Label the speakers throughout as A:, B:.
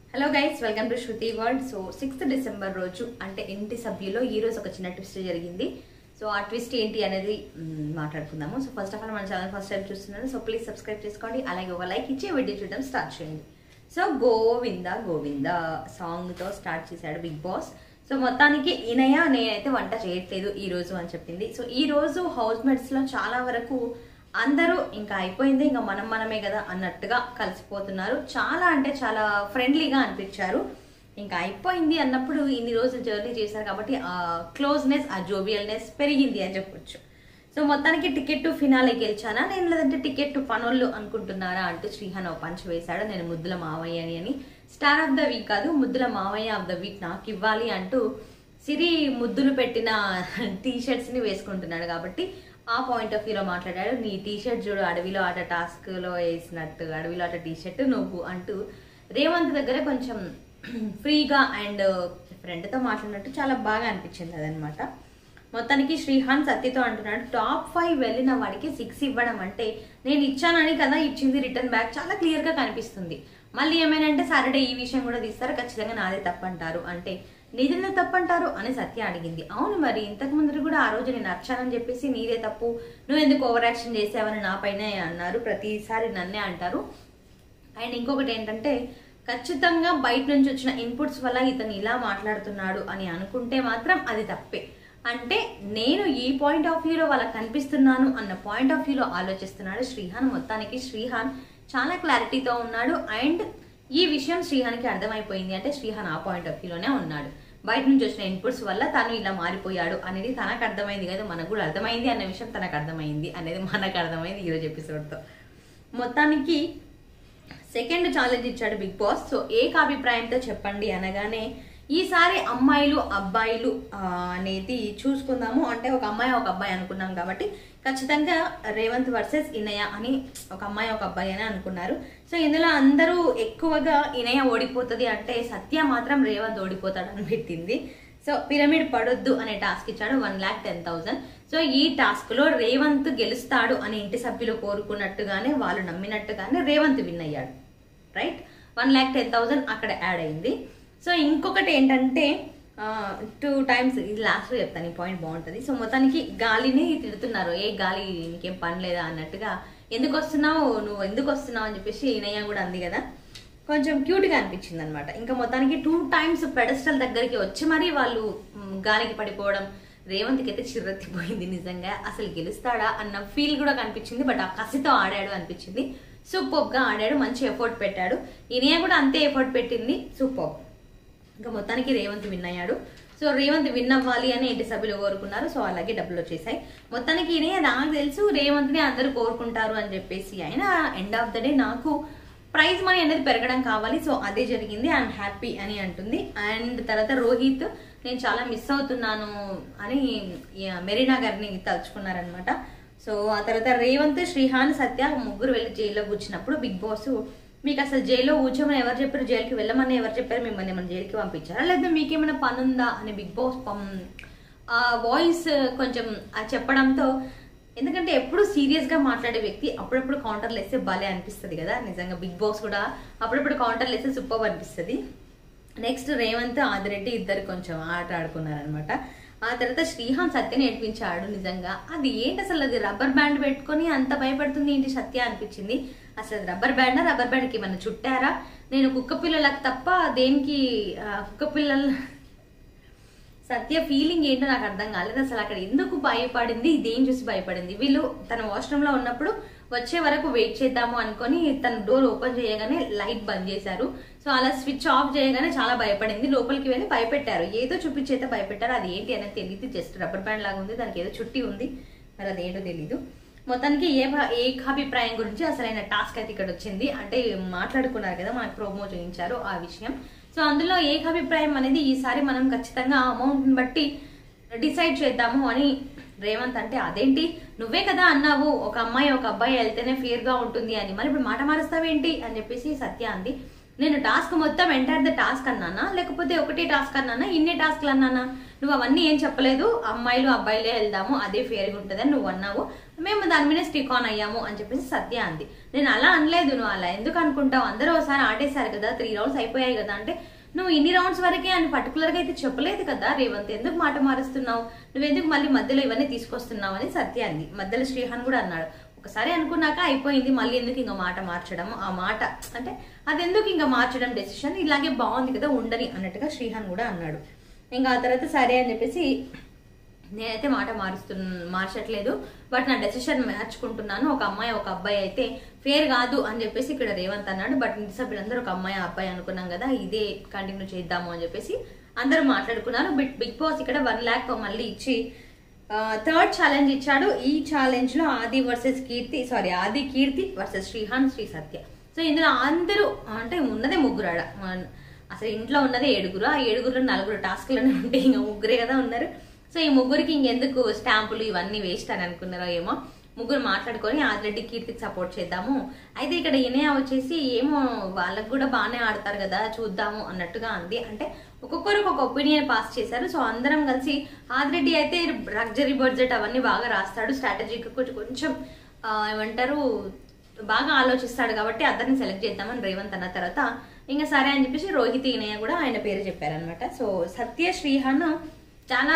A: hello guys welcome to Shruti world so sixth December రోజు అంటే ఇంటి సభ్యులో ఈ రోజు ఒక చిన్న ట్విస్ట్ జరిగింది సో ఆ ట్విస్ట్ ఏంటి అనేది మ్, మాట్లాడుకుందాము సో ఫస్ట్ ఆఫ్ ఆల్ మన ఛానల్ ఫస్ట్ టైం చూస్తున్నారు సో ప్లీజ్ సబ్స్క్రైబ్ చేసుకోండి అలాగే ఒక లైక్ ఇచ్చి వీడియో చూడడం స్టార్ట్ చేయండి సో గోవింద గోవింద సాంగ్తో స్టార్ట్ చేశాడు బిగ్ బాస్ సో మొత్తానికి ఈనయ నేనైతే వంట చేయట్లేదు ఈ రోజు అని చెప్పింది సో ఈ రోజు హౌస్ మేట్స్లో చాలా వరకు అందరూ ఇంకా అయిపోయింది ఇంకా మనం మనమే కదా అన్నట్టుగా కలిసిపోతున్నారు చాలా అంటే చాలా ఫ్రెండ్లీగా అనిపించారు ఇంకా అయిపోయింది అన్నప్పుడు ఇన్ని రోజులు జర్నీ చేశారు కాబట్టి ఆ క్లోజ్నెస్ ఆ జోవియల్నెస్ పెరిగింది అని చెప్పొచ్చు సో మొత్తానికి టికెట్ టు ఫినాలే గెలిచానా నేను లేదంటే టికెట్ టు పనులు అనుకుంటున్నారా అంటూ శ్రీహాన్ ఒక పంచ్ వేశాడు నేను ముద్దుల మావయ్య అని అని స్టార్ ఆఫ్ ద వీక్ కాదు ముద్దుల మావయ్య ఆఫ్ ద వీక్ నాకు ఇవ్వాలి అంటూ సిరి ముద్దులు పెట్టిన టీ షర్ట్స్ ని వేసుకుంటున్నాడు కాబట్టి ఆ పాయింట్ ఆఫ్ వ్యూలో మాట్లాడాడు నీ టీ షర్ట్ చూడు అడవిలో ఆట టాస్క్ లో వేసినట్టు అడవిలో ఆట టీ షర్ట్ నువ్వు అంటూ రేవంత్ దగ్గర కొంచెం ఫ్రీగా అండ్ ఫ్రెండ్తో మాట్లాడినట్టు చాలా బాగా అనిపించింది అదనమాట మొత్తానికి శ్రీహాన్ సత్యతో అంటున్నాడు టాప్ ఫైవ్ వెళ్ళిన వాడికి సిక్స్ ఇవ్వడం అంటే నేను ఇచ్చానని కదా ఇచ్చింది రిటర్న్ బ్యాక్ చాలా క్లియర్ గా కనిపిస్తుంది మళ్ళీ ఏమైనా అంటే సాటర్డే ఈ విషయం కూడా తీస్తారు ఖచ్చితంగా నాదే తప్పంటారు అంటే నీదెందుకు తప్పంటారు అని సత్య అడిగింది అవును మరి ఇంతకు ముందు కూడా ఆ రోజు నేను నచ్చానని చెప్పేసి నీదే తప్పు నువ్వు ఎందుకు ఓవర్ యాక్షన్ చేసావని నా పైనే అన్నారు ప్రతిసారి నన్నే అంటారు అండ్ ఇంకొకటి ఏంటంటే ఖచ్చితంగా బయట నుంచి వచ్చిన ఇన్పుట్స్ వల్ల ఇతను ఇలా మాట్లాడుతున్నాడు అని అనుకుంటే మాత్రం అది తప్పే అంటే నేను ఈ పాయింట్ ఆఫ్ వ్యూలో వాళ్ళకి కనిపిస్తున్నాను అన్న పాయింట్ ఆఫ్ వ్యూలో ఆలోచిస్తున్నాడు శ్రీహాన్ మొత్తానికి శ్రీహాన్ చాలా క్లారిటీతో ఉన్నాడు అండ్ ఈ విషయం శ్రీహాన్కి అర్థమైపోయింది అంటే శ్రీహాన్ ఆ పాయింట్ ఆఫ్ వ్యూలోనే ఉన్నాడు బయట నుంచి వచ్చిన ఇన్పుట్స్ వల్ల తను ఇలా మారిపోయాడు అనేది తనకు అర్థమైంది కదా మనకు కూడా అర్థమైంది అన్న విషయం తనకు అర్థమైంది అనేది మనకు అర్థమైంది ఈరోజు ఎపిసోడ్తో మొత్తానికి సెకండ్ ఛాలెంజ్ ఇచ్చాడు బిగ్ బాస్ సో ఏకాభిప్రాయంతో చెప్పండి అనగానే ఈసారి అమ్మాయిలు అబ్బాయిలు ఆ, అనేది చూసుకుందాము అంటే ఒక అమ్మాయి ఒక అబ్బాయి అనుకున్నాం కాబట్టి ఖచ్చితంగా రేవంత్ వర్సెస్ ఇనయ అని ఒక అమ్మాయి ఒక అబ్బాయి అని అనుకున్నారు సో ఇందులో అందరూ ఎక్కువగా ఇనయ ఓడిపోతుంది అంటే సత్య మాత్రం రేవంత్ ఓడిపోతాడు అని పెట్టింది సో పిరమిడ్ పడొద్దు అనే టాస్క్ ఇచ్చాడు one lakh ten thousand so ఈ టాస్క్ లో రేవంత్ గెలుస్తాడు అని ఇంటి సభ్యులు కోరుకున్నట్టుగానే వాళ్ళు నమ్మినట్టుగానే రేవంత్ విన్ అయ్యాడు right one lakh ten thousand అక్కడ యాడ్ అయింది సో ఇంకొకటి ఏంటంటే టూ టైమ్స్ ఇది లాస్ట్లో చెప్తాను ఈ పాయింట్ బాగుంటుంది సో మొత్తానికి గాలిని తిడుతున్నారు ఏ గాలి నీకేం పని లేదా అన్నట్టుగా ఎందుకు వస్తున్నావు నువ్వు ఎందుకు వస్తున్నావు అని చెప్పేసి ఈనయ్య కూడా అంది కదా కొంచెం క్యూట్గా అనిపించింది అనమాట ఇంకా మొత్తానికి టూ టైమ్స్ పెడస్టల్ దగ్గరికి వచ్చి మరీ వాళ్ళు మ్, గాలికి పడిపోవడం రేవంత్కి అయితే చిర్రెత్తిపోయింది నిజంగా అసలు గెలుస్తాడా అన్న ఫీల్ కూడా కనిపించింది బట్ ఆ కసితో ఆడాడు అనిపించింది సూపర్ గా ఆడాడు మంచి ఎఫర్ట్ పెట్టాడు ఇనియా కూడా అంతే ఎఫర్ట్ పెట్టింది సూపర్ ఇంకా మొత్తానికి రేవంత్ విన్ అయ్యాడు సో రేవంత్ విన్ అవ్వాలి అని ఇంటి సభ్యులు కోరుకున్నారు సో అలాగే డబ్బులు వచ్చేసాయి మొత్తానికి ఈయన నాకు తెలుసు రేవంత్ని అందరూ కోరుకుంటారు అని చెప్పేసి అయినా ఎండ్ ఆఫ్ ద డే నాకు ప్రైజ్ మనీ అనేది పెరగడం కావాలి సో అదే జరిగింది ఐఎమ్ హ్యాపీ అని అంటుంది అండ్ తర్వాత రోహిత్ నేను చాలా మిస్ అవుతున్నాను అని ఈ మెరీనా గారిని తలుచుకున్నారనమాట సో ఆ తర్వాత రేవంత్ శ్రీహాన్ సత్య ముగ్గురు వెళ్ళి జైల్లో కూర్చున్నప్పుడు బిగ్ బాస్ మీకు అసలు జైల్లో కూర్చోమని ఎవరు చెప్పారు జైలుకి వెళ్ళమని ఎవరు చెప్పారు మిమ్మల్ని ఏమైనా జైలుకి పంపించారా లేదా మీకేమైనా పని ఉందా అని బిగ్ బాస్ పం- ఆ వాయిస్ కొంచెం ఆ చెప్పడంతో ఎందుకంటే ఎప్పుడు సీరియస్ గా మాట్లాడే వ్యక్తి అప్పుడప్పుడు కౌంటర్లు వేస్తే భలే అనిపిస్తుంది కదా నిజంగా బిగ్ బాస్ కూడా అప్పుడప్పుడు కౌంటర్లు వేస్తే సూపర్ అనిపిస్తుంది నెక్స్ట్ రేవంత్ ఆదిరెడ్డి ఇద్దరు కొంచెం ఆట ఆడుకున్నారనమాట ఆ తర్వాత శ్రీహాన్ సత్యని ఏడిపించాడు నిజంగా అది ఏంటి అసలు అది రబ్బర్ బ్యాండ్ పెట్టుకొని అంత భయపడుతుంది ఏంటి సత్య అనిపించింది అసలు అది రబ్బర్ బ్యాండా రబ్బర్ బ్యాండ్కి ఏమన్నా చుట్టారా నేను కుక్క పిల్లలకు తప్ప దేనికి ఆ, కుక్క పిల్లల సత్య ఫీలింగ్ ఏంటో నాకు అర్థం కాలేదు అసలు అక్కడ ఎందుకు భయపడింది ఇదేం చూసి భయపడింది వీళ్ళు తన వాష్రూమ్ లో ఉన్నప్పుడు వచ్చే వరకు వెయిట్ చేద్దాము అనుకొని తన డోర్ ఓపెన్ చేయగానే లైట్ బంద్ చేశారు సో అలా స్విచ్ ఆఫ్ చేయగానే చాలా భయపడింది లోపలికి వెళ్ళి భయపెట్టారు ఏదో చూపించైతే భయపెట్టారు అది ఏంటి అనేది తెలియదు జస్ట్ రబ్బర్ బ్యాండ్ లాగా ఉంది దానికి ఏదో చుట్టి ఉంది మరి అది ఏంటో తెలీదు మొత్తానికి ఏ భా- ఏకాభిప్రాయం గురించి అసలైన టాస్క్ అయితే ఇక్కడ వచ్చింది అంటే మాట్లాడుకున్నారు కదా మనకు ప్రోమో చూపించారు ఆ విషయం సో అందులో ఏకాభిప్రాయం అనేది ఈసారి మనం ఖచ్చితంగా అమౌంట్ని బట్టి డిసైడ్ చేద్దాము అని రేవంత్ అంటే అదేంటి నువ్వే కదా అన్నావు ఒక అమ్మాయి ఒక అబ్బాయి వెళ్తేనే ఫేర్ గా ఉంటుంది అని మరి ఇప్పుడు మాట మారుస్తావేంటి అని చెప్పేసి సత్య అంది నేను టాస్క్ మొత్తం ఎంటైర్ ద టాస్క్ అన్నానా లేకపోతే ఒకటే టాస్క్ అన్నానా ఇన్ని టాస్క్లు అన్నానా నువ్వు అవన్నీ ఏం చెప్పలేదు అమ్మాయిలు అబ్బాయిలే వెళ్దాము అదే ఫేర్గా ఉంటుందని నువ్వు అన్నావు మేము దాని మీద స్టిక్ ఆన్ అయ్యాము అని చెప్పేసి సత్య అంది నేను అలా అనలేదు నువ్వు అలా ఎందుకు అనుకుంటావు అందరూ ఒకసారి ఆడేశారు కదా త్రీ రౌండ్స్ అయిపోయాయి కదా అంటే నువ్వు ఇన్ని రౌండ్స్ వరకే అని పర్టికులర్ గా అయితే చెప్పలేదు కదా రేవంత్ ఎందుకు మాట మారుస్తున్నావు నువ్వు ఎందుకు మళ్ళీ మధ్యలో ఇవన్నీ తీసుకొస్తున్నావు అని సత్య అంది మధ్యలో శ్రీహాన్ కూడా అన్నాడు ఒకసారి అనుకున్నాక అయిపోయింది మళ్ళీ ఎందుకు ఇంకా మాట మార్చడం ఆ మాట అంటే అది ఎందుకు ఇంకా మార్చడం డెసిషన్ ఇలాగే బాగుంది కదా ఉండని అన్నట్టుగా శ్రీహాన్ కూడా అన్నాడు ఇంకా ఆ తర్వాత సరే అని చెప్పేసి నేనైతే మాట మారుస్తు మార్చట్లేదు బట్ నా డెసిషన్ మార్చుకుంటున్నాను ఒక అమ్మాయి ఒక అబ్బాయి అయితే ఫేర్ కాదు అని చెప్పేసి ఇక్కడ రేవంత్ అన్నాడు బట్ ఇంటి సభ్యులందరూ ఒక అమ్మాయి అబ్బాయి అనుకున్నాం కదా ఇదే కంటిన్యూ చేద్దాము అని చెప్పేసి అందరూ మాట్లాడుకున్నారు బిట్ బిగ్ బాస్ ఇక్కడ వన్ ల్యాక్ మళ్ళీ ఇచ్చి థర్డ్ ఛాలెంజ్ ఇచ్చాడు ఈ ఛాలెంజ్ లో ఆది versus Keerthi sorry Aadi Keerthi versus Srihan Sri Satya so ఇందులో అందరూ అంటే ఉన్నదే ముగ్గురు ఆడ అసలు ఇంట్లో ఉన్నదే ఏడుగురు ఆ ఏడుగురు నలుగురు టాస్క్లోనే ఉంటే ఇంకా ముగ్గురే కదా ఉన్నారు సో ఈ ముగ్గురికి ఇంకెందుకు స్టాంపులు ఇవన్నీ వేస్ట్ అని అనుకున్నారో ఏమో ముగ్గురు మాట్లాడుకొని ఆదిరెడ్డి కీర్తికి సపోర్ట్ చేద్దాము అయితే ఇక్కడ ఇనయ వచ్చేసి ఏమో వాళ్ళకు కూడా బాగానే ఆడతారు కదా చూద్దాము అన్నట్టుగా అంది అంటే ఒక్కొక్కరు ఒక ఒపీనియన్ పాస్ చేశారు సో అందరం కలిసి ఆదిరెడ్డి అయితే లగ్జరీ బడ్జెట్ అవన్నీ బాగా రాస్తాడు స్ట్రాటజీకి కొంచెం కొంచెం ఆ, ఏమంటారు బాగా ఆలోచిస్తాడు కాబట్టి అతన్ని సెలెక్ట్ చేద్దామని రేవంత్ అన్న తర్వాత ఇంకా సరే అని చెప్పేసి రోహిత్ ఇనయ్య కూడా ఆయన పేరు చెప్పారనమాట సో సత్య శ్రీహాన్ చాలా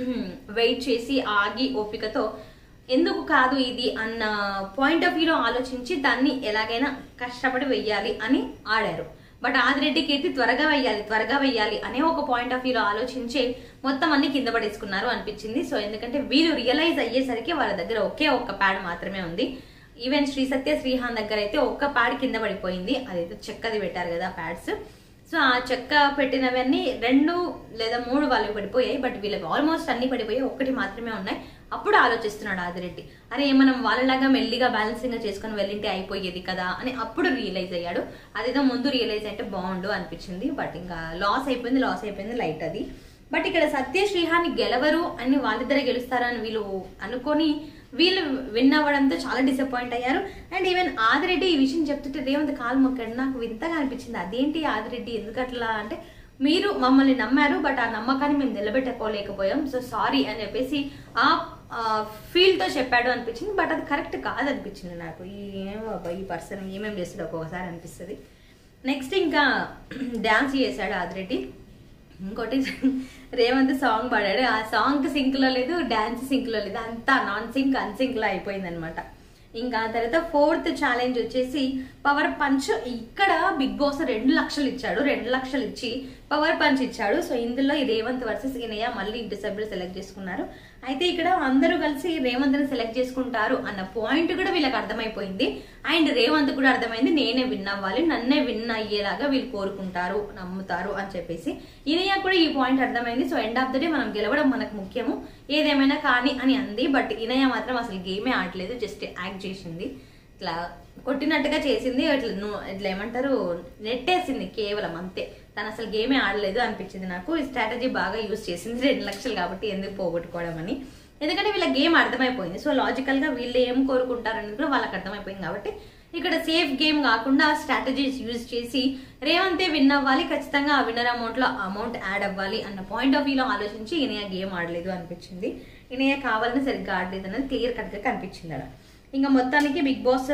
A: వెయిట్ చేసి ఆగి ఓపికతో ఎందుకు కాదు ఇది అన్న పాయింట్ ఆఫ్ వ్యూలో ఆలోచించి దాన్ని ఎలాగైనా కష్టపడి వెయ్యాలి అని ఆడారు బట్ ఆదిరెడ్డి కీర్తి త్వరగా వెయ్యాలి త్వరగా వెయ్యాలి అనే ఒక పాయింట్ ఆఫ్ వ్యూలో ఆలోచించి మొత్తం అన్ని కింద పడేసుకున్నారు అనిపించింది సో ఎందుకంటే వీళ్ళు రియలైజ్ అయ్యేసరికి వాళ్ళ దగ్గర ఒకే ఒక్క ప్యాడ్ మాత్రమే ఉంది ఈవెన్ శ్రీ సత్య శ్రీహాన్ దగ్గర అయితే ఒక్క ప్యాడ్ కింద పడిపోయింది అదైతే చెక్కది పెట్టారు కదా ప్యాడ్స్ సో ఆ చెక్క పెట్టినవన్నీ రెండు లేదా మూడు వాళ్ళకి పడిపోయాయి బట్ వీళ్ళకి ఆల్మోస్ట్ అన్ని పడిపోయాయి ఒక్కటి మాత్రమే ఉన్నాయి అప్పుడు ఆలోచిస్తున్నాడు ఆదిరెడ్డి అరే మనం వాళ్ళలాగా మెల్లిగా బ్యాలెన్సింగ్ చేసుకొని వెళ్ళింటే అయిపోయేది కదా అని అప్పుడు రియలైజ్ అయ్యాడు అదేదో ముందు రియలైజ్ అంటే బాగుండు అనిపించింది బట్ ఇంకా లాస్ అయిపోయింది లాస్ అయిపోయింది లైట్ అది బట్ ఇక్కడ సత్య శ్రీహాన్ని గెలవరు అని వాళ్ళిద్దరే గెలుస్తారని వీళ్ళు అనుకొని వీళ్ళు విన్ అవ్వడంతో చాలా డిసప్పాయింట్ అయ్యారు అండ్ ఈవెన్ ఆదిరెడ్డి ఈ విషయం చెప్తుంటే రేవంత్ కాలు మొక్కాడు నాకు వింతగా అనిపించింది అదేంటి ఆదిరెడ్డి ఎందుకు అట్లా అంటే మీరు మమ్మల్ని నమ్మారు బట్ ఆ నమ్మకాన్ని మేము నిలబెట్టుకోలేకపోయాం సో సారీ అని చెప్పేసి ఆ ఫీల్ తో చెప్పాడు అనిపించింది బట్ అది కరెక్ట్ కాదనిపించింది నాకు ఈ ఏమో అబ్బా, ఈ పర్సన్ ఏమేమి చేస్తాడు ఒక్కొక్కసారి అనిపిస్తుంది నెక్స్ట్ ఇంకా డ్యాన్స్ చేశాడు ఆదిరెడ్డి ఇంకోటి రేవంత్ సాంగ్ పాడాడు ఆ సాంగ్ సింక్ లో లేదు డాన్స్ సింక్ లో లేదు అంతా నాన్ సింక్ అన్సింక్ లో అయిపోయింది అనమాట ఇంకా ఆ తర్వాత ఫోర్త్ ఛాలెంజ్ వచ్చేసి పవర్ పంచ్ ఇక్కడ బిగ్ బాస్ రెండు లక్షలు ఇచ్చాడు రెండు లక్షలు ఇచ్చి పవర్ పంచ్ ఇచ్చాడు సో ఇందులో ఈ రేవంత్ వర్సెస్ ఇనయ్య మళ్ళీ ఇంటి సభ్యులు సెలెక్ట్ చేసుకున్నారు అయితే ఇక్కడ అందరూ కలిసి రేవంత్ ని సెలెక్ట్ చేసుకుంటారు అన్న పాయింట్ కూడా వీళ్ళకి అర్థమైపోయింది అండ్ రేవంత్ కూడా అర్థమైంది నేనే విన్ అవ్వాలి నన్నే విన్ అయ్యేలాగా వీళ్ళు కోరుకుంటారు నమ్ముతారు అని చెప్పేసి ఇనయ్య కూడా ఈ పాయింట్ అర్థమైంది so end of the day మనం గెలవడం మనకు ముఖ్యము ఏదేమైనా కానీ అని అంది బట్ ఇనయ్య మాత్రం అసలు గేమే ఆడలేదు జస్ట్ యాక్ట్ చేసింది ఇట్లా కొట్టినట్టుగా చేసింది ఇట్లా ను- ఇట్లా ఏమంటారు నెట్టేసింది కేవలం అంతే తను అసలు గేమే ఆడలేదు అనిపించింది నాకు ఈ స్ట్రాటజీ బాగా యూజ్ చేసింది రెండు లక్షలు కాబట్టి ఎందుకు పోగొట్టుకోవడం అని ఎందుకంటే వీళ్ళ గేమ్ అర్థమైపోయింది సో లాజికల్ గా వీళ్ళు ఏం కోరుకుంటారు అనేది కూడా వాళ్ళకి అర్థమైపోయింది కాబట్టి ఇక్కడ సేఫ్ గేమ్ కాకుండా స్ట్రాటజీస్ యూజ్ చేసి రేవంతే విన్ అవ్వాలి ఖచ్చితంగా ఆ విన్నర్ అమౌంట్ లో అమౌంట్ యాడ్ అవ్వాలి అన్న పాయింట్ ఆఫ్ వ్యూలో ఆలోచించి ఇనయ గేమ్ ఆడలేదు అనిపించింది ఇనయ కావాలని సరిగ్గా ఆడలేదు అనేది క్లియర్ కట్ గా కనిపించింది అక్కడ ఇంకా మొత్తానికి బిగ్ బాస్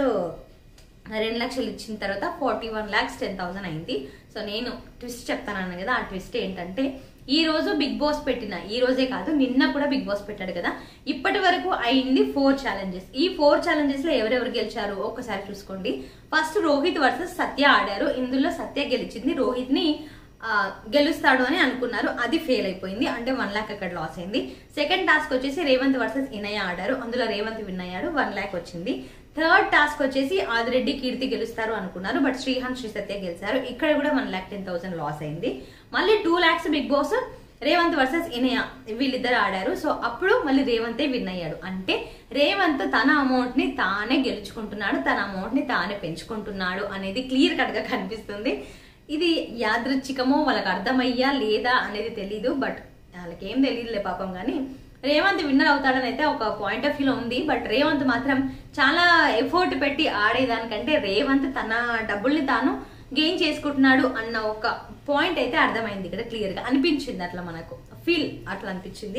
A: రెండు లక్షలు ఇచ్చిన తర్వాత forty one lakhs ten thousand అయింది సో నేను ట్విస్ట్ చెప్తానన్నాను కదా ఆ ట్విస్ట్ ఏంటంటే ఈ రోజు బిగ్ బాస్ పెట్టిన ఈ రోజే కాదు నిన్న కూడా బిగ్ బాస్ పెట్టాడు కదా ఇప్పటి వరకు అయింది ఫోర్ ఛాలెంజెస్ ఈ ఫోర్ ఛాలెంజెస్ లో ఎవరెవరు గెలిచారు ఒక్కసారి చూసుకోండి ఫస్ట్ రోహిత్ వర్సెస్ సత్య ఆడారు ఇందులో సత్య గెలిచింది రోహిత్ ని ఆ, గెలుస్తాడు అని అనుకున్నారు అది ఫెయిల్ అయిపోయింది అంటే వన్ ల్యాక్ అక్కడ లాస్ అయింది సెకండ్ టాస్క్ వచ్చేసి రేవంత్ వర్సెస్ ఇనయ్య ఆడారు అందులో రేవంత్ విన్ అయ్యాడు వన్ ల్యాక్ వచ్చింది థర్డ్ టాస్క్ వచ్చేసి ఆదిరెడ్డి కీర్తి గెలుస్తారు అనుకున్నారు బట్ శ్రీహాన్ శ్రీ సత్య గెలిచారు ఇక్కడ కూడా one lakh ten thousand loss అయింది మళ్ళీ two lakhs Bigg Boss Revanth versus Inaya వీళ్ళిద్దరు ఆడారు సో అప్పుడు మళ్ళీ రేవంతే విన్ అయ్యాడు అంటే రేవంత్ తన అమౌంట్ ని తానే గెలుచుకుంటున్నాడు తన అమౌంట్ ని తానే పెంచుకుంటున్నాడు అనేది క్లియర్ కట్ గా కనిపిస్తుంది ఇది యాదృచ్ఛికమో వాళ్ళకి అర్థమయ్యా లేదా అనేది తెలీదు బట్ వాళ్ళకి ఏం తెలియదులే పాపం కానీ రేవంత్ విన్నర్ అవుతాడని అయితే ఒక పాయింట్ ఆఫ్ వ్యూలో ఉంది బట్ రేవంత్ మాత్రం చాలా ఎఫర్ట్ పెట్టి ఆడేదానికంటే రేవంత్ తన డబ్బుల్ని తాను గెయిన్ చేసుకుంటున్నాడు అన్న ఒక పాయింట్ అయితే అర్థమైంది ఇక్కడ క్లియర్ గా అనిపించింది అట్లా మనకు ఫీల్ అట్లా అనిపించింది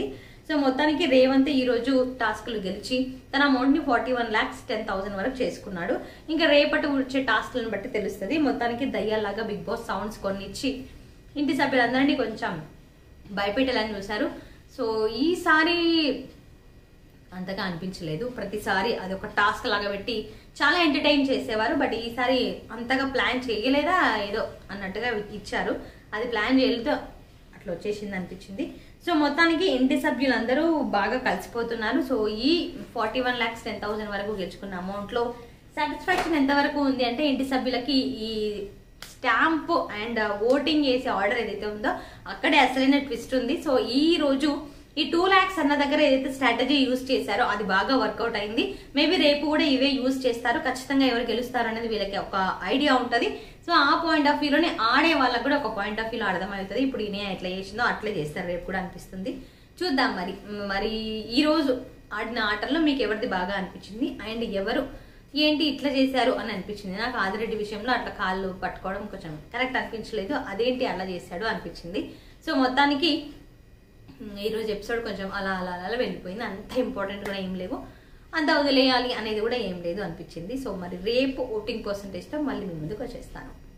A: సో మొత్తానికి రేవంత్ ఈ రోజు టాస్క్లు గెలిచి తన అమౌంట్ ని forty one lakhs ten thousand వరకు చేసుకున్నాడు ఇంకా రేపటి వచ్చే టాస్క్లను బట్టి తెలుస్తుంది మొత్తానికి దయ్యాలాగా బిగ్ బాస్ సౌండ్స్ కొన్ని ఇచ్చి ఇంటి సభ్యులందరినీ కొంచెం భయపెట్టాలని చూశారు సో ఈసారి అంతగా అనిపించలేదు ప్రతిసారి అదొక టాస్క్ లాగా పెట్టి చాలా ఎంటర్టైన్ చేసేవారు బట్ ఈసారి అంతగా ప్లాన్ చేయలేదా ఏదో అన్నట్టుగా ఇచ్చారు అది ప్లాన్ చేయలేదో అట్లా వచ్చేసింది అనిపించింది సో మొత్తానికి ఇంటి సభ్యులందరూ బాగా కలిసిపోతున్నారు సో ఈ forty one lakhs ten thousand వరకు గెలుచుకున్న అమౌంట్లో సాటిస్ఫాక్షన్ ఎంతవరకు ఉంది అంటే ఇంటి సభ్యులకి ఈ స్టాంప్ అండ్ ఓటింగ్ చేసే ఆర్డర్ ఏదైతే ఉందో అక్కడే అసలైన ట్విస్ట్ ఉంది సో ఈ రోజు ఈ టూ ల్యాక్స్ అన్న దగ్గర ఏదైతే స్ట్రాటజీ యూజ్ చేశారో అది బాగా వర్కౌట్ అయింది మేబీ రేపు కూడా ఇవే యూజ్ చేస్తారు ఖచ్చితంగా ఎవరు గెలుస్తారు అనేది వీళ్ళకి ఒక ఐడియా ఉంటది సో ఆ పాయింట్ ఆఫ్ వ్యూలోనే ఆడే వాళ్ళకి కూడా ఒక పాయింట్ ఆఫ్ వ్యూలో అర్థమవుతుంది ఇప్పుడు ఈయన ఎట్లా చేసిందో అట్లే చేస్తారు రేపు కూడా అనిపిస్తుంది చూద్దాం మరి మరి ఈ రోజు ఆడిన ఆటల్లో మీకు ఎవరిది బాగా అనిపించింది అండ్ ఎవరు ఏంటి ఇట్లా చేశారు అని అనిపించింది నాకు ఆదిరెడ్డి విషయంలో అట్లా కాళ్ళు పట్టుకోవడం కొంచెం కరెక్ట్ అనిపించలేదు అదేంటి అలా చేశాడు అనిపించింది సో మొత్తానికి ఉమ్, ఈ రోజు ఎపిసోడ్ కొంచెం అలా అలా అలా వెళ్ళిపోయింది అంత ఇంపార్టెంట్ కూడా ఏం లేవు అంత వదిలేయాలి అనేది కూడా ఏం లేదు అనిపించింది సో మరి రేపు ఓటింగ్ పర్సంటేజ్తో మళ్ళీ మీ ముందుకు వచ్చేస్తాను